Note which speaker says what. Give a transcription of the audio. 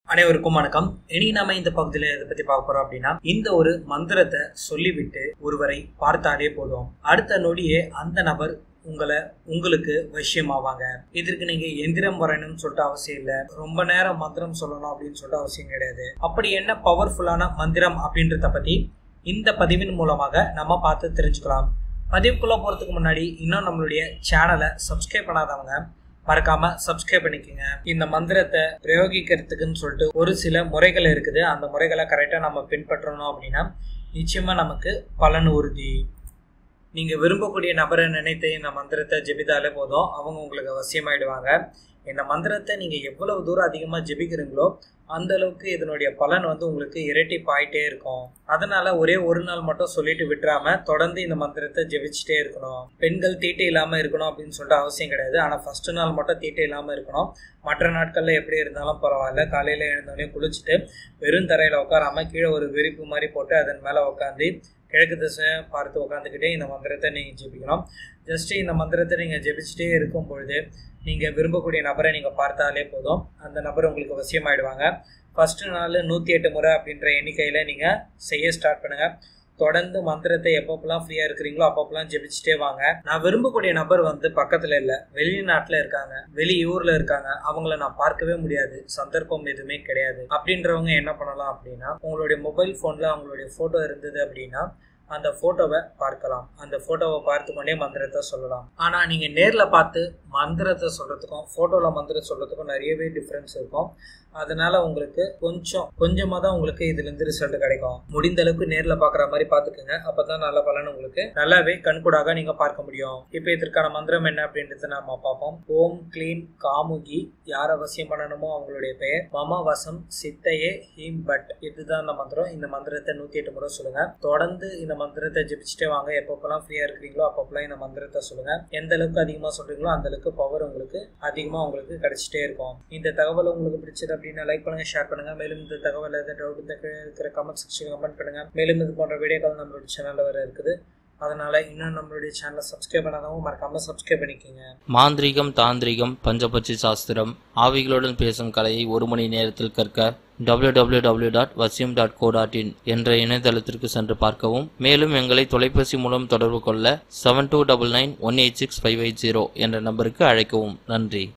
Speaker 1: அனைவருக்கும் வணக்கம் இனி நாம இந்த பகுதியில இதை பத்தி பார்க்க போறோம் அப்படின்னா இந்த ஒரு மந்திரத்தை சொல்லிவிட்டு ஒருவரை பார்த்தாலே போதும் அடுத்த நொடியே அந்த நபர் உங்களை உங்களுக்கு வசியமாவாங்க இதற்கு நீங்க எந்திரம் வரணும்னு சொல்லிட்டு அவசியம் இல்ல ரொம்ப நேரம் மந்திரம் சொல்லணும் அப்படின்னு சொல்லிட்டு அவசியம் கிடையாது அப்படி என்ன பவர்ஃபுல்லான மந்திரம் அப்படின்றத பத்தி இந்த பதிவின் மூலமாக நம்ம பார்த்து தெரிஞ்சுக்கலாம் பதிவுக்குள்ள போறதுக்கு முன்னாடி இன்னும் நம்மளுடைய சேனலை சப்ஸ்கிரைப் பண்ணாதவங்க மறக்காம சப்ஸ்கிரைப் பண்ணிக்கோங்க இந்த மந்திரத்தை பிரயோகிக்கிறதுக்குன்னு சொல்லிட்டு ஒரு சில முறைகள் இருக்குது அந்த முறைகளை கரெக்டாக நம்ம பின்பற்றணும் அப்படின்னா நிச்சயமா நமக்கு பலன் உறுதி நீங்க விரும்பக்கூடிய நபரை நினைத்து இந்த மந்திரத்தை ஜெபித்தாலே போதும் அவங்க உங்களுக்கு அவசியமாயிடுவாங்க இந்த மந்திரத்தை நீங்க எவ்வளவு தூரம் அதிகமா ஜெபிக்கிறீங்களோ அந்த அளவுக்கு இதனுடைய பலன் வந்து உங்களுக்கு இரட்டிப்பாயிட்டே இருக்கும் அதனால ஒரே ஒரு நாள் மட்டும் சொல்லிட்டு விட்டுறாம தொடர்ந்து இந்த மந்திரத்தை ஜெபிச்சுட்டே இருக்கணும் பெண்கள் தீட்டை இல்லாம இருக்கணும் அப்படின்னு சொல்லிட்டு அவசியம் கிடையாது ஆனா ஃபர்ஸ்ட் நாள் மட்டும் தீட்டை இல்லாம இருக்கணும் மற்ற நாட்கள்ல எப்படி இருந்தாலும் பரவாயில்ல காலையில எழுந்தோடனே குளிச்சுட்டு வெறும் தரையில உட்காராம கீழே ஒரு விரிப்பு மாதிரி போட்டு அதன் மேல உட்காந்து கிழக்கு திசை பார்த்து உட்காந்துக்கிட்டே இந்த மந்திரத்தை நீங்கள் ஜெபிக்கணும் ஜஸ்ட் இந்த மந்திரத்தை நீங்கள் ஜெபிச்சுட்டே இருக்கும் பொழுது நீங்கள் விரும்பக்கூடிய நபரை நீங்கள் பார்த்தாலே போதும் அந்த நபர் உங்களுக்கு அவசியமாயிடுவாங்க ஃபஸ்ட்டு நாள் நூற்றி எட்டு முறை அப்படின்ற எண்ணிக்கையில் நீங்கள் செய்ய ஸ்டார்ட் பண்ணுங்கள் தொடர்ந்து மந்திரத்தை எப்பப்பெல்லாம் ஃப்ரீயாக இருக்கிறீங்களோ அப்பப்பெல்லாம் ஜெபிச்சுட்டே வாங்க நான் விரும்பக்கூடிய நபர் வந்து பக்கத்தில் இல்லை வெளிநாட்டில் இருக்காங்க வெளியூரில் இருக்காங்க அவங்கள நான் பார்க்கவே முடியாது சந்தர்ப்பம் எதுவுமே கிடையாது அப்படின்றவங்க என்ன பண்ணலாம் அப்படின்னா உங்களுடைய மொபைல் ஃபோனில் அவங்களுடைய ஃபோட்டோ இருந்தது அப்படின்னா அந்த ஃபோட்டோவை பார்க்கலாம் அந்த ஃபோட்டோவை பார்த்து கொண்டே மந்திரத்தை சொல்லலாம் ஆனால் நீங்கள் நேரில் பார்த்து மந்திரத்தை சொல்கிறதுக்கும் ஃபோட்டோவில் மந்திரம் சொல்கிறதுக்கும் நிறையவே டிஃப்ரென்ஸ் இருக்கும் அதனால உங்களுக்கு கொஞ்சம் கொஞ்சமாக தான் உங்களுக்கு இதுலேருந்து ரிசல்ட் கிடைக்கும் முடிந்த அளவுக்கு நேரில் பார்க்குற மாதிரி பார்த்துக்குங்க அப்போ தான் நல்ல பலன் உங்களுக்கு நல்லாவே கண்கூடாக நீங்கள் பார்க்க முடியும் இப்போ இதற்கான மந்திரம் என்ன அப்படின்றத நம்ம பார்ப்போம் ஓம் க்ளீன் காமுகி யார் அவசியம் பண்ணணுமோ அவங்களுடைய பெயர் மம வசம் சித்தையே ஹீம் பட் இதுதான் அந்த மந்திரம் இந்த மந்திரத்தை நூற்றி எட்டு முறை சொல்லுங்க தொடர்ந்து இந்த மந்திரத்தை ஜெபிச்சுட்டே வாங்க எப்பப்பெல்லாம் ஃப்ரீயாக இருக்கிறீங்களோ அப்பப்பெல்லாம் இந்த மந்திரத்தை சொல்லுங்க எந்த அளவுக்கு அதிகமாக சொல்றீங்களோ அந்த அளவுக்கு பவர் உங்களுக்கு அதிகமாக உங்களுக்கு கிடைச்சிட்டே இருக்கும் இந்த தகவல் உங்களுக்கு பிடிச்சது அப்படின்னா லைக் பண்ணுங்க ஷேர் பண்ணுங்க மேலும் இந்த தகவல் எதாவது டவுட் இந்த கீழே இருக்கிற கமெண்ட் செக்ஷன் கமெண்ட் பண்ணுங்க மேலும் இது போன்ற வீடியோக்கள் நம்மளுடைய சேனலில் வர இருக்குது அதனால இன்னும் நம்மளுடைய சேனலை சப்ஸ்கிரைப் பண்ணாதவங்க மறக்காம சப்ஸ்கிரைப் பண்ணிக்கோங்க
Speaker 2: மாந்திரிகம் தாந்திரிகம் பஞ்சபட்சி சாஸ்திரம் ஆவிகளுடன் பேசும் கலையை ஒரு மணி நேரத்தில் கற்க www.vasyum.co.in டாட் வசியம் டாட் கோ டாட் இன் என்ற இணையதளத்திற்கு சென்று பார்க்கவும் மேலும் எங்களை தொலைபேசி மூலம் தொடர்பு கொள்ள seven two double nine one eight six five eight zero என்ற நம்பருக்கு அழைக்கவும் நன்றி